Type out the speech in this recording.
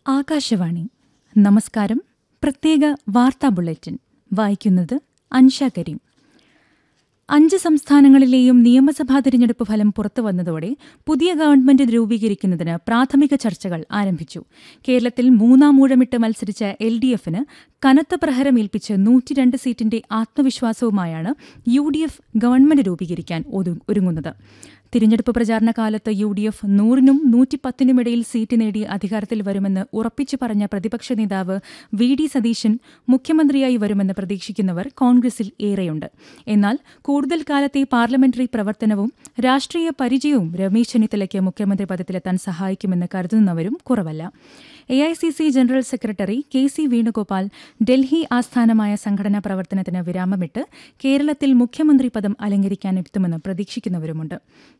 ആകാശവാണി നമസ്കാരം പ്രത്യേക വാർത്താ ബുള്ളറ്റിൻ വായിക്കുന്നത് അൻഷ കരീം അഞ്ച് സംസ്ഥാനങ്ങളിലെയും നിയമസഭാ തിരഞ്ഞെടുപ്പ് ഫലം പുറത്തുവന്നതോടെ പുതിയ ഗവൺമെന്റ് രൂപീകരിക്കുന്നതിന് പ്രാഥമിക ചർച്ചകൾ ആരംഭിച്ചു കേരളത്തിൽ മൂന്നാം ഊഴമിട്ട് മത്സരിച്ച എൽ ഡി എഫിന് കനത്ത പ്രഹരമേൽപ്പിച്ച് നൂറ്റിരണ്ട് സീറ്റിന്റെ ആത്മവിശ്വാസവുമായാണ് യു ഡി എഫ് ഗവൺമെന്റ് രൂപീകരിക്കാൻ ഒതു- ഒരുങ്ങുന്നത് തിരഞ്ഞെടുപ്പ് പ്രചാരണ കാലത്ത് യു ഡി എഫ് നൂറിനും നൂറ്റിപ്പത്തിനുമിടയിൽ സീറ്റ് നേടി അധികാരത്തിൽ വരുമെന്ന് ഉറപ്പിച്ചു പറഞ്ഞ പ്രതിപക്ഷ നേതാവ് വി ഡി സതീശൻ മുഖ്യമന്ത്രിയായി വരുമെന്ന് പ്രതീക്ഷിക്കുന്നവർ കോൺഗ്രസിൽ ഏറെയുണ്ട് എന്നാൽ കൂടുതൽ കാലത്തെ പാർലമെന്ററി പ്രവർത്തനവും രാഷ്ട്രീയ പരിചയവും രമേശ് ചെന്നിത്തലയ്ക്ക് മുഖ്യമന്ത്രി പദത്തിലെത്താൻ സഹായിക്കുമെന്ന് കരുതുന്നവരും കുറവല്ല A I C C general secretary K C Venugopal Delhi ആസ്ഥാനമായ സംഘടനാ പ്രവർത്തനത്തിന് വിരാമമിട്ട് കേരളത്തിൽ മുഖ്യമന്ത്രി പദം അലങ്കരിക്കാനെത്തുമെന്ന് പ്രതീക്ഷിക്കുന്നവരുമുണ്ട്